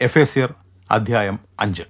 എഫേസ്യർ അധ്യായം അഞ്ച്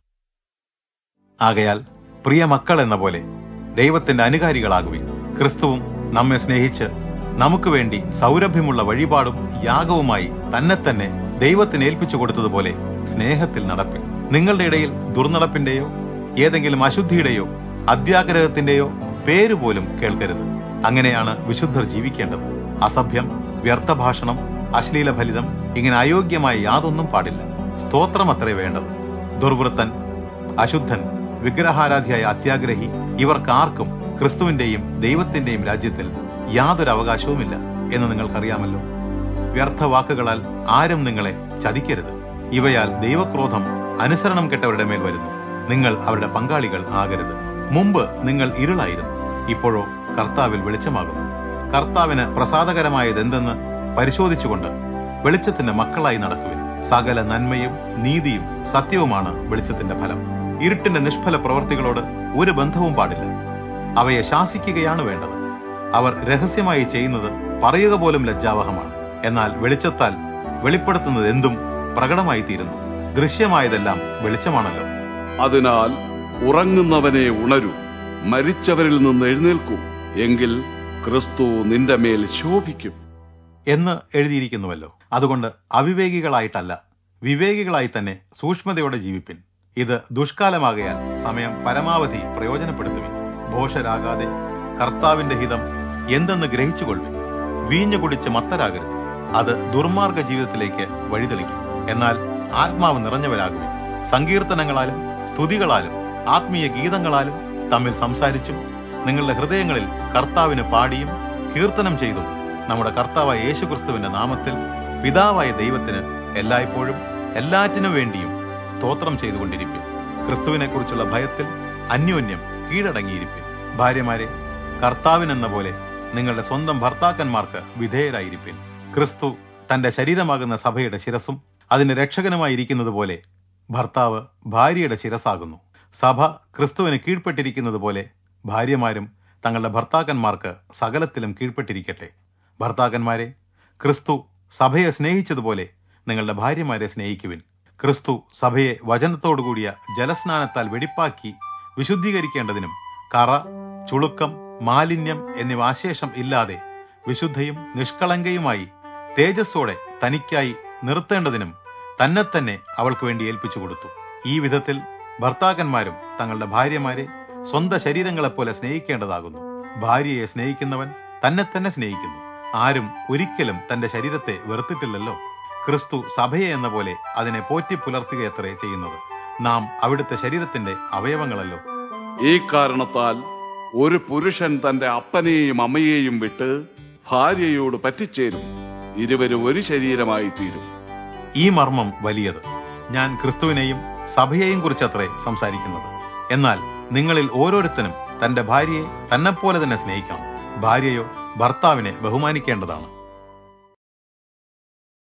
ആകയാൽ പ്രിയ മക്കൾ എന്ന പോലെ ദൈവത്തിന്റെ അനുകാരികളാകുവിൻ ക്രിസ്തുവും നമ്മെ സ്നേഹിച്ച് നമുക്ക് വേണ്ടി സൗരഭ്യമുള്ള വഴിപാടും യാഗവുമായി തന്നെ തന്നെ ദൈവത്തിന് ഏൽപ്പിച്ചു കൊടുത്തതുപോലെ സ്നേഹത്തിൽ നടപ്പിൻ നിങ്ങളുടെ ഇടയിൽ ദുർനടപ്പിന്റെയോ ഏതെങ്കിലും അശുദ്ധിയുടെയോ അത്യാഗ്രഹത്തിന്റെയോ പേര് പോലും കേൾക്കരുത് അങ്ങനെയാണ് വിശുദ്ധർ ജീവിക്കേണ്ടത് അസഭ്യം വ്യർത്ഥഭാഷണം അശ്ലീല ഫലിതം ഇങ്ങനെ അയോഗ്യമായ യാതൊന്നും പാടില്ല സ്തോത്രം അത്രേ വേണ്ടത് ദുർവൃത്തൻ അശുദ്ധൻ വിഗ്രഹാരാധിയായ അത്യാഗ്രഹി ഇവർക്കാർക്കും ക്രിസ്തുവിന്റെയും ദൈവത്തിന്റെയും രാജ്യത്തിൽ യാതൊരു അവകാശവുമില്ല എന്ന് നിങ്ങൾക്കറിയാമല്ലോ വ്യർത്ഥ വാക്കുകളാൽ ആരും നിങ്ങളെ ചതിക്കരുത് ഇവയാൽ ദൈവക്രോധം അനുസരണം കെട്ടവരുടെ മേൽ വരുന്നു നിങ്ങൾ അവരുടെ പങ്കാളികൾ ആകരുത് മുമ്പ് നിങ്ങൾ ഇരുളായിരുന്നു ഇപ്പോഴോ കർത്താവിൽ വെളിച്ചമാകുന്നു കർത്താവിന് പ്രസാദകരമായതെന്തെന്ന് പരിശോധിച്ചുകൊണ്ട് വെളിച്ചത്തിന്റെ മക്കളായി നടക്കുവിൻ സകല നന്മയും നീതിയും സത്യവുമാണ് വെളിച്ചത്തിന്റെ ഫലം ഇരുട്ടിന്റെ നിഷ്ഫല പ്രവൃത്തികളോട് ഒരു ബന്ധവും പാടില്ല അവയെ ശാസിക്കുകയാണ് വേണ്ടത് അവർ രഹസ്യമായി ചെയ്യുന്നത് പറയുക പോലും ലജ്ജാവഹമാണ് എന്നാൽ വെളിച്ചത്താൽ വെളിപ്പെടുത്തുന്നത് എന്തും പ്രകടമായി തീരുന്നു ദൃശ്യമായതെല്ലാം വെളിച്ചമാണല്ലോ അതിനാൽ ഉറങ്ങുന്നവനെ ഉണരൂ മരിച്ചവരിൽ നിന്ന് എഴുന്നേൽക്കൂ എങ്കിൽ ക്രിസ്തു നിന്റെ മേൽ ശോഭിക്കും എന്ന് എഴുതിയിരിക്കുന്നുവല്ലോ അതുകൊണ്ട് അവിവേകികളായിട്ടല്ല വിവേകികളായി തന്നെ സൂക്ഷ്മതയോടെ ജീവിപ്പിൻ ഇത് ദുഷ്കാലമാകയാൽ സമയം പരമാവധി പ്രയോജനപ്പെടുത്തുവിൻ ഭോഷരാകാതെ കർത്താവിന്റെ ഹിതം എന്തെന്ന് ഗ്രഹിച്ചുകൊള്ളുവിൻ വീഞ്ഞു കുടിച്ച് മത്തരാകരുത് അത് ദുർമാർഗ ജീവിതത്തിലേക്ക് വഴിതെളിക്കും എന്നാൽ ആത്മാവ് നിറഞ്ഞവരാകുവിൻ സങ്കീർത്തനങ്ങളാലും സ്തുതികളാലും ആത്മീയ ഗീതങ്ങളാലും തമ്മിൽ സംസാരിച്ചും നിങ്ങളുടെ ഹൃദയങ്ങളിൽ കർത്താവിന് പാടിയും കീർത്തനം ചെയ്തും നമ്മുടെ കർത്താവായ യേശുക്രിസ്തുവിന്റെ നാമത്തിൽ പിതാവായ ദൈവത്തിന് എല്ലായ്പ്പോഴും എല്ലാറ്റിനും വേണ്ടിയും സ്തോത്രം ചെയ്തുകൊണ്ടിരിപ്പിൻ ക്രിസ്തുവിനെ കുറിച്ചുള്ള ഭയത്തിൽ അന്യോന്യം കീഴടങ്ങിയിരിപ്പിൻ ഭാര്യമാരെ കർത്താവിനെന്ന പോലെ നിങ്ങളുടെ സ്വന്തം ഭർത്താക്കന്മാർക്ക് വിധേയരായിരിപ്പിൻ ക്രിസ്തു തന്റെ ശരീരമാകുന്ന സഭയുടെ ശിരസും അതിന്റെ രക്ഷകനുമായിരിക്കുന്നത് പോലെ ഭർത്താവ് ഭാര്യയുടെ ശിരസാകുന്നു സഭ ക്രിസ്തുവിന് കീഴ്പ്പെട്ടിരിക്കുന്നത് പോലെ ഭാര്യമാരും തങ്ങളുടെ ഭർത്താക്കന്മാർക്ക് സകലത്തിലും കീഴ്പ്പെട്ടിരിക്കട്ടെ ഭർത്താക്കന്മാരെ ക്രിസ്തു സഭയെ സ്നേഹിച്ചതുപോലെ നിങ്ങളുടെ ഭാര്യമാരെ സ്നേഹിക്കുവിൻ ക്രിസ്തു സഭയെ വചനത്തോടുകൂടിയ ജലസ്നാനത്താൽ വെടിപ്പാക്കി വിശുദ്ധീകരിക്കേണ്ടതിനും കറ ചുളുക്കം മാലിന്യം എന്നിവ അശേഷം ഇല്ലാതെ വിശുദ്ധയും നിഷ്കളങ്കയുമായി തേജസ്സോടെ തനിക്കായി നിർത്തേണ്ടതിനും തന്നെ തന്നെ അവൾക്ക് വേണ്ടി ഏൽപ്പിച്ചു കൊടുത്തു ഈ വിധത്തിൽ ഭർത്താക്കന്മാരും തങ്ങളുടെ ഭാര്യമാരെ സ്വന്തം ശരീരങ്ങളെപ്പോലെ സ്നേഹിക്കേണ്ടതാകുന്നു ഭാര്യയെ സ്നേഹിക്കുന്നവൻ തന്നെ തന്നെ സ്നേഹിക്കുന്നു ആരും ഒരിക്കലും തന്റെ ശരീരത്തെ വെറുത്തിട്ടില്ലല്ലോ ക്രിസ്തു സഭയെ എന്ന പോലെ അതിനെ പോറ്റി പുലർത്തുകയത്രേ ചെയ്യുന്നത് നാം അവിടുത്തെ ശരീരത്തിന്റെ അവയവങ്ങളല്ലോ ഈ കാരണത്താൽ ഒരു പുരുഷൻ തന്റെ അപ്പനെയും അമ്മയെയും വിട്ട് ഭാര്യയോട് പറ്റിച്ചേരും ഇരുവരും ഒരു ശരീരമായി തീരും ഈ മർമ്മം വലിയത് ഞാൻ ക്രിസ്തുവിനെയും സഭയെയും കുറിച്ചത്രേ സംസാരിക്കുന്നത് എന്നാൽ നിങ്ങളിൽ ഓരോരുത്തരും തന്റെ ഭാര്യയെ തന്നെപ്പോലെ തന്നെ സ്നേഹിക്കണം ഭാര്യയോ ഭർത്താവിനെ ബഹുമാനിക്കേണ്ടതാണ്